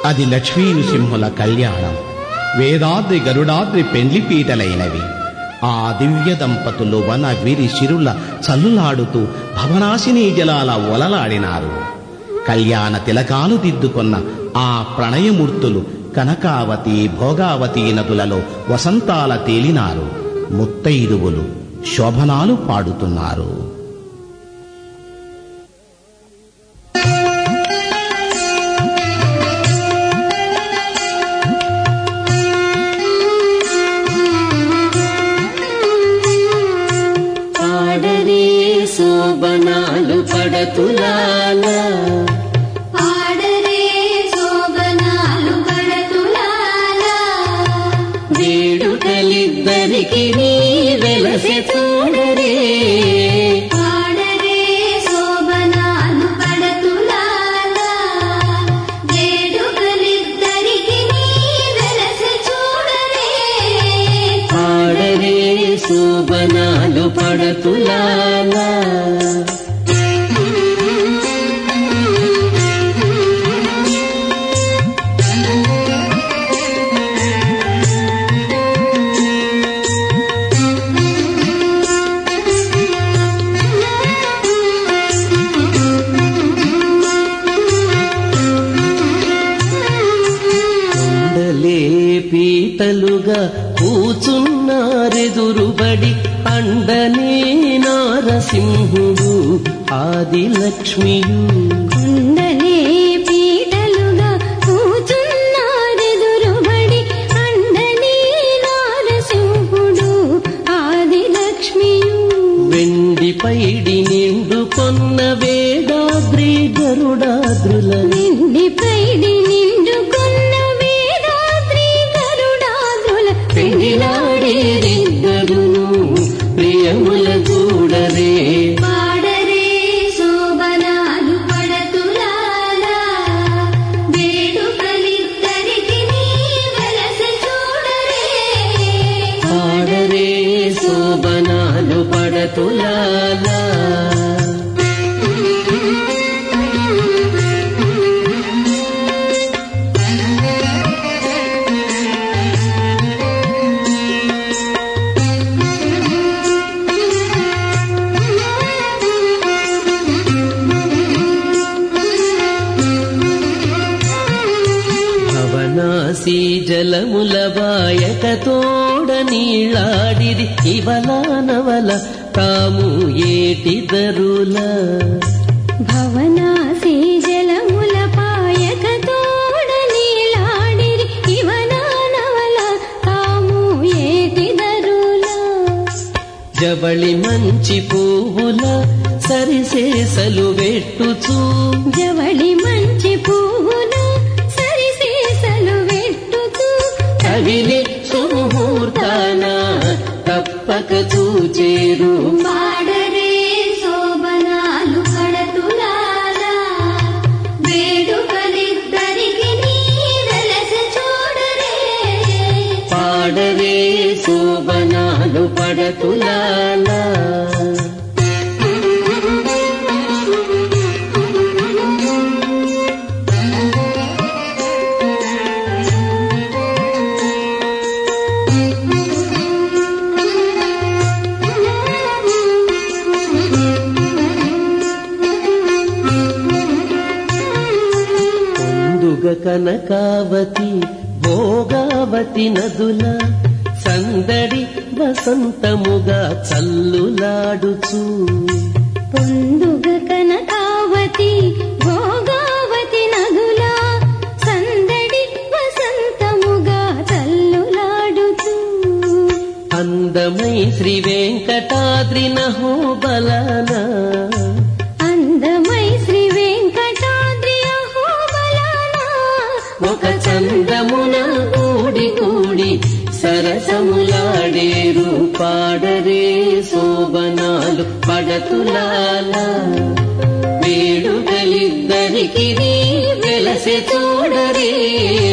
అది లక్ష్మీ నృసింహుల కళ్యాణం వేదాద్రి గరుడాద్రి పెండ్లి పీటలైనవి ఆ దివ్య దంపతులు వన విరి శిరుల చల్లులాడుతూ భవనాశిని జలాల ఒలలాడినారు కళ్యాణ తిలకాలు దిద్దుకొన్న ఆ ప్రణయమూర్తులు కనకావతి భోగావతి నదులలో వసంతాల తేలినారు ముత్తైదువులు శోభనాలు పాడుతున్నారు పాడరే శోభనాలు పడతులాల పాడరే శోభనాలు పడతులాల వేడుకలిద్దరికి నీ వెలసె చూడరే పాడరే శోభనాలు పడతులాల వేడుకలిద్దరికి నీ వెలస చూడరే పాడరే శోభనాలు పడతులాల కొండలే పీటలుగా కూచున్నారెదురుబడి అండనే నారసింహుడు ఆదిలక్ష్మియు కొండలే పీటలుగా కూచున్నారెదురుబడి అండనే నారసింహుడు ఆదిలక్ష్మియు వెండి పైడి నిండుకొన్న వేదాద్రి గరుడాద్రుల నిండి పైడి నిండుకున్న వేదాద్రి గరుడాద్రుల పెండిలాడేరిద్దరును ప్రియముల చూడరే పాడరే శోభనాలు పడతులాల వేడుకలిద్దరికి నీ వెలస చూడరే పాడరే శోభనాలు పడతులాలా భవనాసి జలముల బాయక తోడ నీళ్ళాడిరి ఇవల నవల తాము ఏటిదరుల భవనాసి జలముల పాయక తోడ నీలాడిరి ఇవనానవల తాము ఏటిదరుల జవళి మంచి పువ్వుల సరిసేసలు వెట్టుచూ జవళి మంచి పువ్వున సరిసేసలు వెట్టుతూ కవిని సుముహూర్తాన తప్పక చూచేరు పాడరే శోభనాలు పడతులాల వేడుకలిద్దరికి నీ వెలస చూడరే పాడవే శోభనాలు పడతులాలా పొందుగ కనకావతి భోగావతి నదుల సందడి వసంతముగా చల్లులాడుచు పొందుగ కనకావతి భోగావతి నదుల సందడి వసంతముగా చల్లులాడుతూ అందమై శ్రీ వెంకటాద్రి నహోబలన అందమై శ్రీ వెంకటాద్రి అహోబలాన ఒక చందమున కూడి కూడి సరసములాడేరు పాడరే శోభనాలు పడతులాల వేడుకలిద్దరికి నీ వెలసె చూడరే